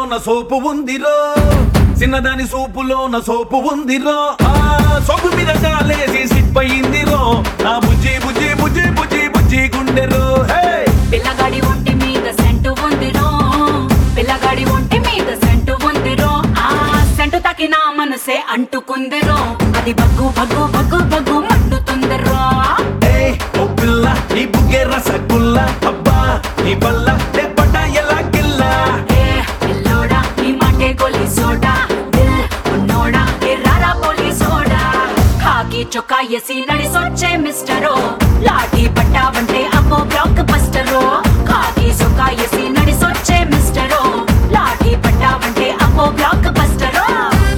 నా సోపు ఉందిరో చిన్నదాని సూపులో నా సోపు ఉందిరో ఆ సోపు మీద కాలేసి సిప్పయిందిరో నా బుజ్జి బుజ్జి బుజ్జి బుజ్జి బుజ్జి గుండెరో హే పిల్లగాడి ఒంటి మీద సెంటు ఉందిరో పిల్లగాడి ఒంటి మీద సెంటు ఉందిరో ఆ సెంటు తాకిన మనసే అంటుకుందిరో అది బగ్గు బగ్గు బగ్గు బగ్గు మండుతుందిరో ఏయ్ ఓ పిల్ల నీ బుగ్గే రసగుల్ల అబ్బా నీ బల్ల లేపట ఎలా గిల్లా ఏ పిల్లోడా నీ మాటే గొలి సోడా దిల్ ఉన్నోడా ఏ రారా పోలి సోడా కాకి చొక్కా ఎసి నడిసొచ్చే మిస్టరో లాఠీ పట్టావంటే అమ్మో బ్లాక్ బస్టరో కాకి చొక్కా ఎసి నడిసొచ్చే మిస్టరో లాఠీ పట్టావంటే అమ్మో బ్లాక్ బస్టరో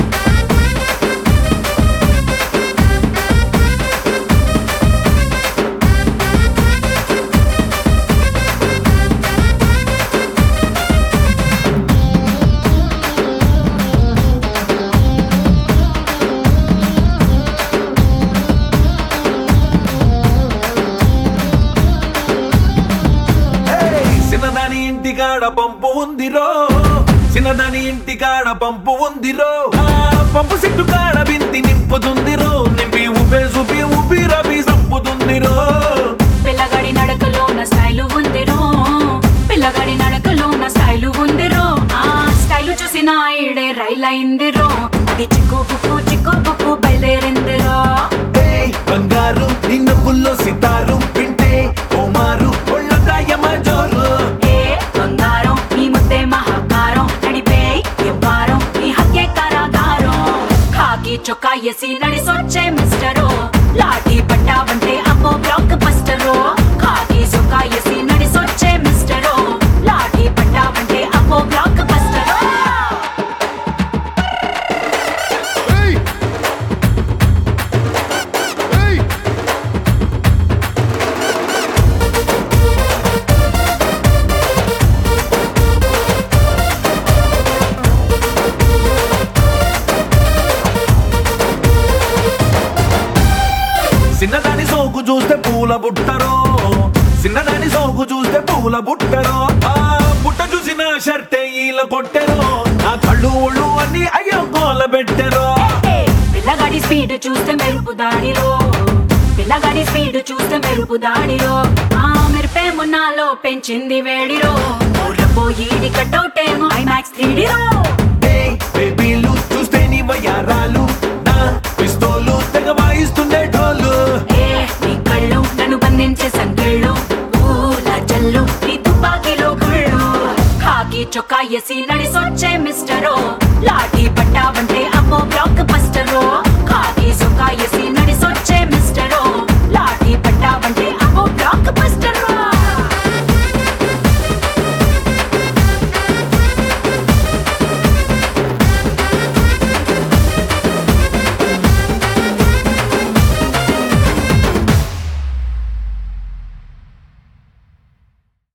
ఏయ్, చిన్నదాని ఇంటికాడ పంపు ఉందిరో చిన్నదాని ఇంటికాడ పంపు ఉందిరో ఆ, పంపు సిట్టు కాడ బింది నింపుతుందిరో నింపి ఉపే సుపి ఉపి రబి సంపుతుందిరో పిల్లగాడి నడకలో నా స్టైలు ఉందిరో పిల్లగాడి నడకలో నా స్టైలు ఉందిరో ఆ స్టైలు చూసిన ఈడే రైల్ అయిందిరో అది చిక్కు బుక్కు చిక్కు బుక్కు బయలుదేరిందిరో ఏయ్, బంగారు నిన్న పుల్లో సితారు వింటే ఓమారు ఒళ్ళదాయమ జోరు ఏ బంగారం నీ ముద్దే మహాకారం నడిపే ఎవ్వారం నీ హత్యే కారాగారం కాకి చొక్కా ఎసి నడిసొచ్చే మిస్టరో లాఠీ పట్టావంటే అమ్మో బ్లాక్ బస్టరో కాకి చొక్కా ఎసి నడిసొచ్చే మిస్టరో లాఠీ పట్టావంటే అమ్మో బ్లాక్ బస్టరో Hey! Hey! చిన్నదాని సోకు చూస్తే పూల బుట్టరో చిన్నదాని సోకు చూస్తే పూల బుట్టరో ఆ బుట్ట చూసిన షర్టే ఈల కొట్టెరో ఆ కళ్ళు ఒళ్ళు అన్ని అయ్యో గోల పెట్టెరో పిల్లగాడి స్పీడ్ చూస్తే మెరుపు దాడిలో పిల్లగాడి స్పీడ్ చూస్తే మెరుపు దాడిలో ఆ మెరుపే మున్నాలో పెంచింది వేడిరో ఊరపోయి కట్టౌటేమో ఐమాక్స్ త్రీడీరో ఏయ్, బేబీలు చూస్తే నీ వయ్యారాలు